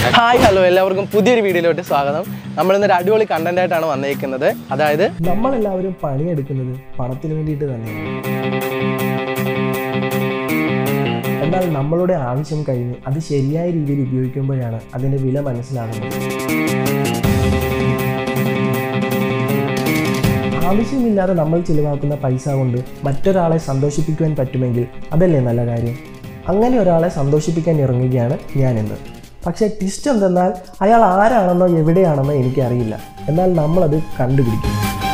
Hi hello എല്ലാവർക്കും പുതിയൊരു വീഡിയോയിലോട്ട് സ്വാഗതം നമ്മൾ ഇന്നൊരു അടിപൊളി കണ്ടന്റ് ആയിട്ടാണ് വന്നേക്കുന്നത് അതായത് നമ്മളെല്ലാവരും പണിയെടുക്കുന്നത് പണത്തിന് വേണ്ടിയിട്ട് തന്നെയാണ് എന്നാൽ നമ്മളുടെ ആവശ്യം കഴിഞ്ഞ് അത് ശരിയായ രീതിയിൽ ഉപയോഗിക്കുമ്പോഴാണ് അതിൻ്റെ വില മനസ്സിലാകുന്നത് ആവശ്യമില്ലാതെ നമ്മൾ ചിലവാക്കുന്ന പൈസ കൊണ്ട് മറ്റൊരാളെ സന്തോഷിപ്പിക്കുവാൻ പറ്റുമെങ്കിൽ അതല്ലേ നല്ല കാര്യം അങ്ങനെ ഒരാളെ സന്തോഷിപ്പിക്കാൻ ഇറങ്ങുകയാണ് ഞാനിന്ന് പക്ഷേ ട്വിസ്റ്റ് എന്തെന്നാൽ അയാൾ ആരാണെന്നോ എവിടെയാണെന്നോ എനിക്കറിയില്ല എന്നാൽ നമ്മളത് കണ്ടുപിടിക്കും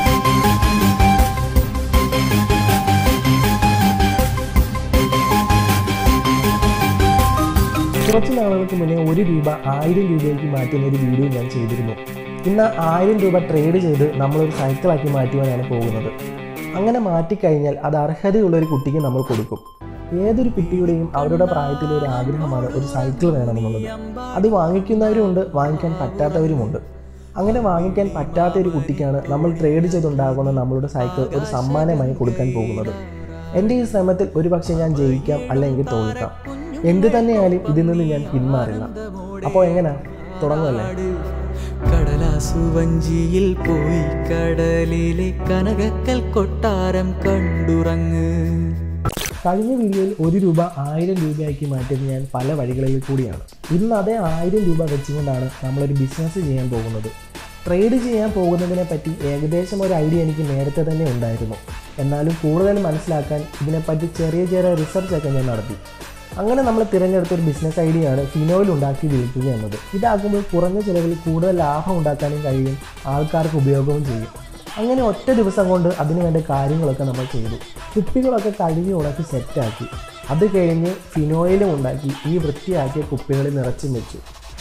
കുറച്ച് നാളുകൾക്ക് മുന്നേ ഒരു രൂപ ആയിരം രൂപയ്ക്ക് മാറ്റുന്ന ഒരു വീഡിയോ ഞാൻ ചെയ്തിരുന്നു ഇന്ന് ആയിരം രൂപ ട്രേഡ് ചെയ്ത് നമ്മളൊരു സൈക്കിളാക്കി മാറ്റുവാനാണ് പോകുന്നത് അങ്ങനെ മാറ്റിക്കഴിഞ്ഞാൽ അത് അർഹതയുള്ള ഒരു കുട്ടിക്ക് നമ്മൾ കൊടുക്കും ഏതൊരു കുട്ടിയുടെയും അവരുടെ പ്രായത്തിലെ ഒരു ആഗ്രഹമാണ് ഒരു സൈക്കിൾ വേണമെന്നുള്ളത് അത് വാങ്ങിക്കുന്നവരുമുണ്ട് വാങ്ങിക്കാൻ പറ്റാത്തവരുമുണ്ട് അങ്ങനെ വാങ്ങിക്കാൻ പറ്റാത്ത ഒരു കുട്ടിക്കാണ് നമ്മൾ ട്രേഡ് ചെയ്തുണ്ടാകുന്ന നമ്മളുടെ സൈക്കിൾ ഒരു സമ്മാനമായി കൊടുക്കാൻ പോകുന്നത് എൻ്റെ ഈ ശ്രമത്തിൽ ഒരുപക്ഷെ ഞാൻ ജയിക്കാം അല്ലെങ്കിൽ തോൽക്കാം എന്ത് തന്നെയായാലും ഇതിൽ നിന്ന് ഞാൻ പിന്മാറില്ല അപ്പോൾ എങ്ങനെയാ തുടങ്ങുമല്ലേ കടലാസുവഞ്ചിയിൽ പോയി കടലിലെ കനകക്കൽ കൊട്ടാരം കണ്ടുറങ്ങ് കഴിഞ്ഞ വീഡിയോയിൽ ഒരു രൂപ ആയിരം രൂപയാക്കി മാറ്റിയത് ഞാൻ പല വഴികളിൽ കൂടിയാണ് ഇന്ന് അതേ ആയിരം രൂപ വെച്ചുകൊണ്ടാണ് നമ്മളൊരു ബിസിനസ് ചെയ്യാൻ പോകുന്നത് ട്രേഡ് ചെയ്യാൻ പോകുന്നതിനെ പറ്റി ഏകദേശം ഒരു ഐഡിയ എനിക്ക് നേരത്തെ തന്നെ ഉണ്ടായിരുന്നു എന്നാലും കൂടുതൽ മനസ്സിലാക്കാൻ ഇതിനെപ്പറ്റി ചെറിയ ചെറിയ റിസർച്ചൊക്കെ ഞാൻ നടത്തി അങ്ങനെ നമ്മൾ തിരഞ്ഞെടുത്ത ഒരു ബിസിനസ് ഐഡിയ ആണ് ഫിനോയിൽ ഉണ്ടാക്കി വിൽക്കുക എന്നത് ഇതാക്കുമ്പോൾ കുറഞ്ഞ ചിലവിൽ കൂടുതൽ ലാഭം ഉണ്ടാക്കാനും കഴിയും ആൾക്കാർക്ക് ഉപയോഗവും ചെയ്യും അങ്ങനെ ഒറ്റ ദിവസം കൊണ്ട് അതിനു വേണ്ട കാര്യങ്ങളൊക്കെ നമ്മൾ ചെയ്തു കുപ്പികളൊക്കെ കഴുകി ഉണക്കി സെറ്റാക്കി അത് കഴിഞ്ഞ് ഫിനോയിലും ഉണ്ടാക്കി ഈ വൃത്തിയാക്കിയ കുപ്പികളിൽ നിറച്ചും വെച്ചു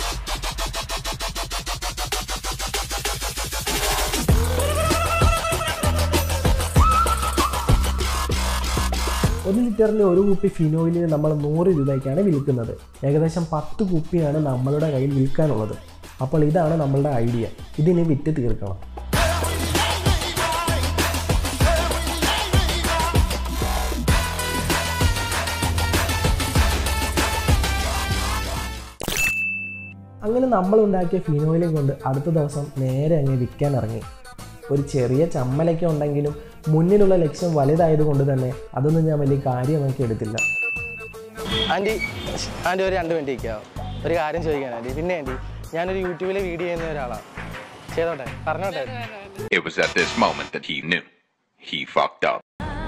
ഒരു ലിറ്ററിൻ്റെ ഒരു കുപ്പി ഫിനോയിലിന് നമ്മൾ നൂറ് രൂപയ്ക്കാണ് വിൽക്കുന്നത് ഏകദേശം പത്ത് കുപ്പിയാണ് നമ്മളുടെ കയ്യിൽ വിൽക്കാനുള്ളത് അപ്പോൾ ഇതാണ് നമ്മളുടെ ഐഡിയ ഇതിന് വിറ്റ് തീർക്കണം അങ്ങനെ നമ്മൾ ഉണ്ടാക്കിയ ഫിനോയിലും കൊണ്ട് അടുത്ത ദിവസം നേരെ അങ്ങ് വിൽക്കാൻ ഇറങ്ങി ഒരു ചെറിയ ചമ്മലൊക്കെ ഉണ്ടെങ്കിലും മുന്നിലുള്ള ലക്ഷ്യം വലുതായതുകൊണ്ട് തന്നെ അതൊന്നും ഞാൻ വലിയ കാര്യമാക്കി എടുത്തില്ല ആൻറ്റി ആൻറ്റി ഒരു രണ്ട് മിനിറ്റ് ഇരിക്കാവോ ഒരു കാര്യം ചോദിക്കാൻ ആൻറ്റി പിന്നെ ആൻറ്റി ഞാനൊരു യൂട്യൂബിൽ വീഡിയോ ചെയ്യുന്ന ഒരാളാണ് ചെയ്തോട്ടെ പറഞ്ഞോട്ടെ It was at this moment that he knew. He fucked up.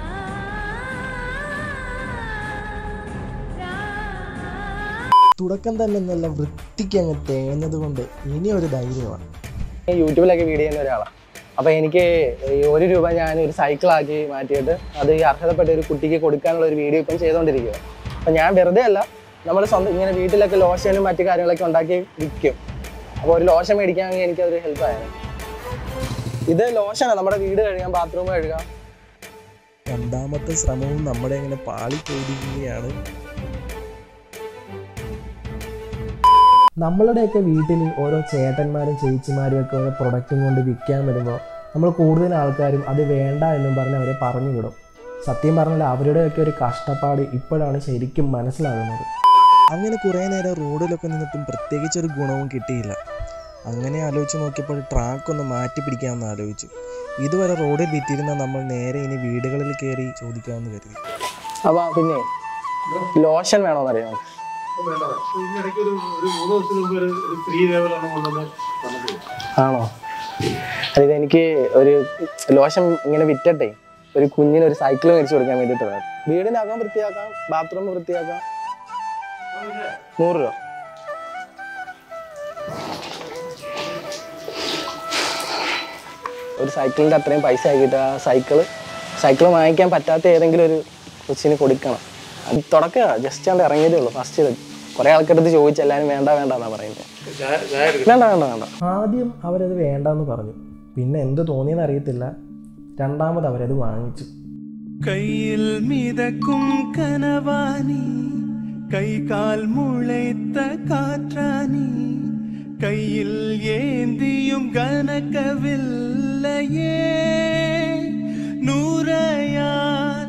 തുടക്കം തന്നെ നല്ല വൃത്തിക്ക് അങ്ങ് തേഞ്ഞത് കൊണ്ട് ഇനി ഒരു ധൈര്യമാണ് ഞാൻ യൂട്യൂബിലൊക്കെ വീഡിയോ ചെയ്യുന്ന ഒരാളാണ് അപ്പോൾ എനിക്ക് ഈ ഒരു രൂപ ഞാൻ ഒരു സൈക്കിളാക്കി മാറ്റിയിട്ട് അത് ഈ അർഹതപ്പെട്ട ഒരു കുട്ടിക്ക് കൊടുക്കാനുള്ള ഒരു വീഡിയോ ഇപ്പം ചെയ്തുകൊണ്ടിരിക്കുക അപ്പം ഞാൻ വെറുതെ അല്ല നമ്മൾ സ്വന്തം ഇങ്ങനെ വീട്ടിലൊക്കെ ലോഷനും മറ്റു കാര്യങ്ങളൊക്കെ ഉണ്ടാക്കി വിൽക്കും അപ്പോൾ ഒരു ലോഷൻ മേടിക്കാമെങ്കിൽ എനിക്കതൊരു ഹെൽപ്പായിരുന്നു ഇത് ലോഷനാണ് നമ്മുടെ വീട് കഴുകാം ബാത്റൂം കഴുകാം രണ്ടാമത്തെ ശ്രമവും നമ്മുടെ അങ്ങനെ പാളിപ്പോയിരിക്കുകയാണ് നമ്മളുടെയൊക്കെ വീട്ടിൽ ഓരോ ചേട്ടന്മാരും ചേച്ചിമാരും ഒക്കെ ഓരോ പ്രൊഡക്റ്റും കൊണ്ട് വിൽക്കാൻ വരുമ്പോൾ നമ്മൾ കൂടുതൽ ആൾക്കാരും അത് വേണ്ട എന്നും പറഞ്ഞ് അവരെ പറഞ്ഞു വിടും സത്യം പറഞ്ഞാൽ അവരുടെയൊക്കെ ഒരു കഷ്ടപ്പാട് ഇപ്പോഴാണ് ശരിക്കും മനസ്സിലാകുന്നത് അങ്ങനെ കുറേ നേരം റോഡിലൊക്കെ നിന്നിട്ടും പ്രത്യേകിച്ച് ഒരു ഗുണവും കിട്ടിയില്ല അങ്ങനെ ആലോചിച്ച് നോക്കിയപ്പോൾ ട്രാക്ക് ഒന്ന് മാറ്റി പിടിക്കാമെന്ന് ആലോചിച്ചു ഇതുവരെ റോഡിൽ വിറ്റിരുന്ന നമ്മൾ നേരെ ഇനി വീടുകളിൽ കയറി ചോദിക്കാമെന്ന് കരുതി അപ്പോൾ പിന്നെ ലോഷൻ വേണമെന്നറിയാം ഇതിനിടയ്ക്ക് ഒരു ഒരു മൂന്ന് ദിവസത്തിന് മുമ്പ് ഒരു ഒരു ഫ്രീ ലേവലാണ് കൊണ്ടുവന്ന് തന്നിട്ടുള്ളത് ആണോ അതായത് എനിക്ക് ഒരു ലോഷൻ ഇങ്ങനെ വിറ്റട്ടെ ഒരു കുഞ്ഞിന് ഒരു സൈക്കിൾ മേടിച്ചു കൊടുക്കാൻ വേണ്ടിയിട്ട് വീടിനകം വൃത്തിയാക്കാം ബാത്റൂം വൃത്തിയാക്കാം നൂറ് രൂപ ഒരു സൈക്കിളിൻ്റെ അത്രയും പൈസ ആക്കിയിട്ട് ആ സൈക്കിള് സൈക്കിൾ വാങ്ങിക്കാൻ പറ്റാത്ത ഏതെങ്കിലും ഒരു കൊച്ചിന് കൊടുക്കണം അത് തുടക്കുക ജസ്റ്റ് അവിടെ ഇറങ്ങിയതേ ഉള്ളൂ ഫസ്റ്റ് കുറേ ആൾക്കാരടുത്ത് ചോദിച്ചു എല്ലാവരും വേണ്ട വേണ്ട എന്നാണ് പറയുന്നത് വേണ്ട വേണ്ട വേണ്ട ആദ്യം അവരത് വേണ്ടെന്ന് പറഞ്ഞു പിന്നെ എന്ത് തോന്നിയെന്ന് അറിയത്തില്ല രണ്ടാമത് അവരത് വാങ്ങിച്ചു കയ്യിൽ മിതക്കും കനവാനി കൈകാൽ മുളൈത്ത കാറ്റാനി കയ്യിൽ ഏന്തിയും കനക്കവില്ലയേ നൂറയാൽ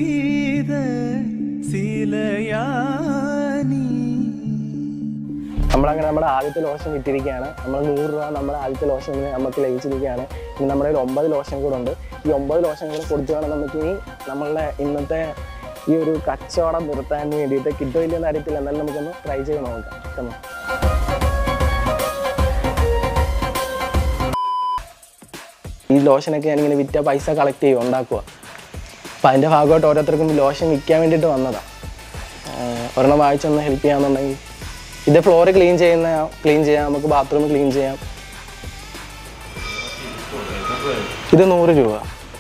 ചെയ്ത ശീലയാനി നമ്മളങ്ങനെ നമ്മുടെ ആദ്യത്തെ ലോഷൻ വിറ്റിരിക്കുകയാണ് നമ്മൾ നൂറ് രൂപ നമ്മുടെ ആദ്യത്തെ ലോഷൻ ഇങ്ങനെ നമുക്ക് ലഭിച്ചിരിക്കുകയാണ് ഇനി നമ്മുടെ കയ്യിൽ ഒമ്പത് ലോഷൻ കൂടെ ഉണ്ട് ഈ ഒമ്പത് ലോഷൻ കൂടെ കൊടുത്തു വേണം നമുക്ക് ഇനി നമ്മളുടെ ഇന്നത്തെ ഈ ഒരു കച്ചവടം നിർത്താൻ വേണ്ടിയിട്ട് കിട്ടോ ഇല്ലെന്ന് അറിയത്തില്ല എന്നാലും നമുക്കൊന്ന് ട്രൈ ചെയ്ത് നോക്കാം Come on. ഈ ലോഷനൊക്കെ ഞാനിങ്ങനെ വിറ്റ പൈസ കളക്ട് ചെയ്യും ഉണ്ടാക്കുക അപ്പം അതിൻ്റെ ഭാഗമായിട്ട് ഓരോരുത്തർക്കും ലോഷൻ വിൽക്കാൻ വേണ്ടിയിട്ട് വന്നതാണ് ഒരെണ്ണം വായിച്ചൊന്ന് ഹെൽപ്പ് ചെയ്യാന്നുണ്ടെങ്കിൽ ഇത് ഫ്ലോർ ക്ലീൻ ചെയ്യുന്ന ക്ലീൻ ചെയ്യാം നമുക്ക് ബാത്റൂം ക്ലീൻ ചെയ്യാം ഇത് നൂറ് രൂപ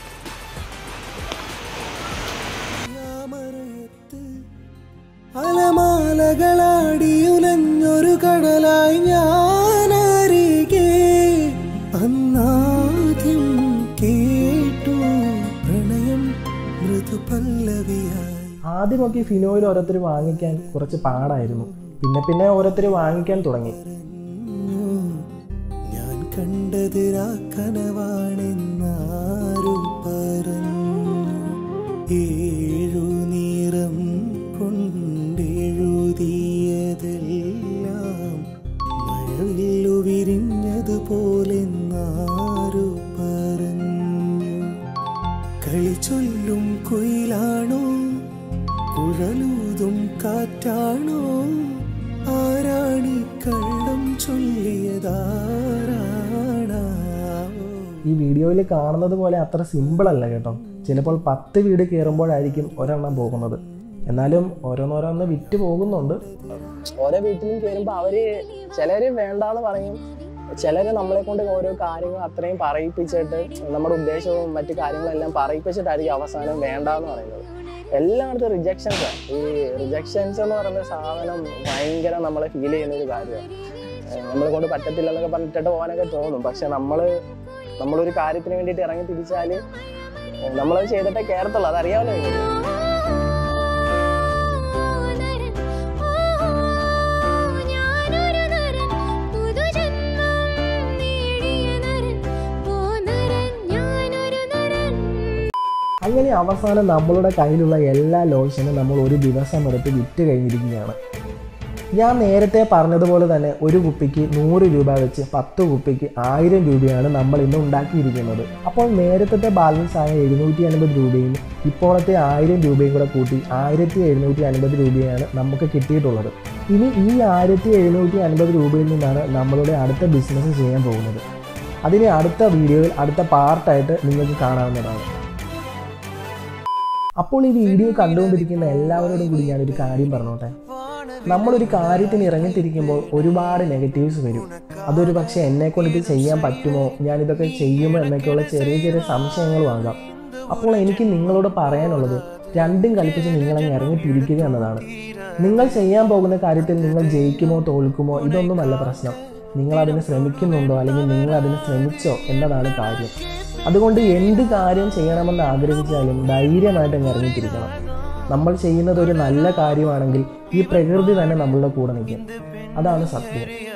അലമാലകളാടിയുലഞ്ഞൊരു കടലായി ഞാനരികെ അന്നാദ്യം കേട്ടു പ്രണയം മൃദുപല്ലവിയായി ആദ്യമൊക്കെ ഈ ഫിനോയിൽ ഓരോരുത്തർ വാങ്ങിക്കാൻ കുറച്ച് പാടായിരുന്നു പിന്നെ പിന്നെ ഓരോരുത്തർ വാങ്ങിക്കാൻ തുടങ്ങി ഞാൻ കണ്ടതിരാ കനവാണെന്നാരു പറഞ്ഞു ഏഴു നിറം കൊണ്ടെഴുതിയതെല്ലാം മഴവില്ലു വിരിഞ്ഞതുപോലെ നാരു പറഞ്ഞു കളി ചൊല്ലും കുയിലാണോ കുഴലൂതും കാറ്റാണോ ആരാണി കള്ളം ചൊല്ലിയതാരാണാവോ ഈ വീഡിയോയിൽ കാണുന്നത് പോലെ അത്ര സിമ്പിൾ അല്ല കേട്ടോ ചിലപ്പോൾ പത്ത് വീട് കയറുമ്പോഴായിരിക്കും ഒരെണ്ണം പോകുന്നത് എന്നാലും ഓരോന്നോരോന്ന് വിറ്റ് പോകുന്നുണ്ട് ഓരോ വീട്ടിലും കയറുമ്പോൾ അവര് ചിലര് വേണ്ടാന്ന് പറയും ചിലര് നമ്മളെ കൊണ്ട് ഓരോ കാര്യങ്ങൾ അത്രയും പറയിപ്പിച്ചിട്ട് നമ്മുടെ ഉദ്ദേശവും മറ്റു കാര്യങ്ങളെല്ലാം പറയിപ്പിച്ചിട്ടായിരിക്കും അവസാനം വേണ്ടാന്ന് പറയുന്നത് എല്ലായിടത്തും റിജക്ഷൻസ് ഈ റിജക്ഷൻസ് എന്ന് പറയുന്ന സാധനം ഭയങ്കര നമ്മളെ ഫീൽ ചെയ്യുന്ന ഒരു കാര്യമാണ് നമ്മളെ കൊണ്ട് പറ്റത്തില്ല എന്നൊക്കെ പറഞ്ഞിട്ട് പോകാനൊക്കെ തോന്നും പക്ഷെ നമ്മൾ നമ്മളൊരു കാര്യത്തിന് വേണ്ടിയിട്ട് ഇറങ്ങി തിരിച്ചാൽ നമ്മളത് ചെയ്തിട്ടേ കയറത്തുള്ളൂ അതറിയാമല്ലോ നിങ്ങൾക്ക് ഞാനൊരു നരൻ പുതുജന്മം നേടിയ നരൻ ഓ നരൻ ഞാനൊരു നരൻ അങ്ങനെ അവസാനം നമ്മളുടെ കയ്യിലുള്ള എല്ലാ ലോഷനും നമ്മൾ ഒരു ദിവസം എടുത്ത് വിറ്റ് കഴിഞ്ഞിരിക്കുകയാണ് ഞാൻ നേരത്തെ പറഞ്ഞതുപോലെ തന്നെ ഒരു കുപ്പിക്ക് നൂറ് രൂപ വെച്ച് പത്ത് കുപ്പിക്ക് ആയിരം രൂപയാണ് നമ്മൾ ഇന്ന് ഉണ്ടാക്കിയിരിക്കുന്നത് അപ്പോൾ നേരത്തെ ബാലൻസ് ആയ എഴുന്നൂറ്റി അൻപത് രൂപയും ഇപ്പോഴത്തെ ആയിരം രൂപയും കൂടെ കൂട്ടി ആയിരത്തി എഴുന്നൂറ്റി അൻപത് രൂപയാണ് നമുക്ക് കിട്ടിയിട്ടുള്ളത് ഇനി ഈ ആയിരത്തി എഴുന്നൂറ്റി അൻപത് രൂപയിൽ നിന്നാണ് നമ്മളുടെ അടുത്ത ബിസിനസ് ചെയ്യാൻ പോകുന്നത് അതിന് അടുത്ത വീഡിയോയിൽ അടുത്ത പാർട്ടായിട്ട് നിങ്ങൾക്ക് കാണാവുന്നതാണ് അപ്പോൾ ഈ വീഡിയോ കണ്ടുകൊണ്ടിരിക്കുന്ന എല്ലാവരോടും കൂടി ഞാനൊരു കാര്യം പറഞ്ഞോട്ടെ നമ്മളൊരു കാര്യത്തിന് ഇറങ്ങിത്തിരിക്കുമ്പോൾ ഒരുപാട് നെഗറ്റീവ്സ് വരും അതൊരു പക്ഷേ എന്നെ കൊണ്ട് ഇത് ചെയ്യാൻ പറ്റുമോ ഞാനിതൊക്കെ ചെയ്യുമോ എന്നൊക്കെയുള്ള ചെറിയ ചെറിയ സംശയങ്ങളും ആകാം അപ്പോൾ എനിക്ക് നിങ്ങളോട് പറയാനുള്ളത് രണ്ടും കൽപ്പിച്ച് നിങ്ങളങ്ങ് ഇറങ്ങിത്തിരിക്കുക എന്നതാണ് നിങ്ങൾ ചെയ്യാൻ പോകുന്ന കാര്യത്തിൽ നിങ്ങൾ ജയിക്കുമോ തോൽക്കുമോ ഇതൊന്നുമല്ല പ്രശ്നം നിങ്ങൾ അതിന് ശ്രമിക്കുന്നുണ്ടോ അല്ലെങ്കിൽ നിങ്ങൾ അതിന് ശ്രമിച്ചോ എന്നതാണ് കാര്യം അതുകൊണ്ട് എന്ത് കാര്യം ചെയ്യണമെന്ന് ആഗ്രഹിച്ചാലും ധൈര്യമായിട്ട് അങ്ങ് ഇറങ്ങിത്തിരിക്കണം നമ്മൾ ചെയ്യുന്നത് ഒരു നല്ല കാര്യമാണെങ്കിൽ ഈ പ്രകൃതി തന്നെ നമ്മളുടെ കൂടെ നിൽക്കും അതാണ് സത്യം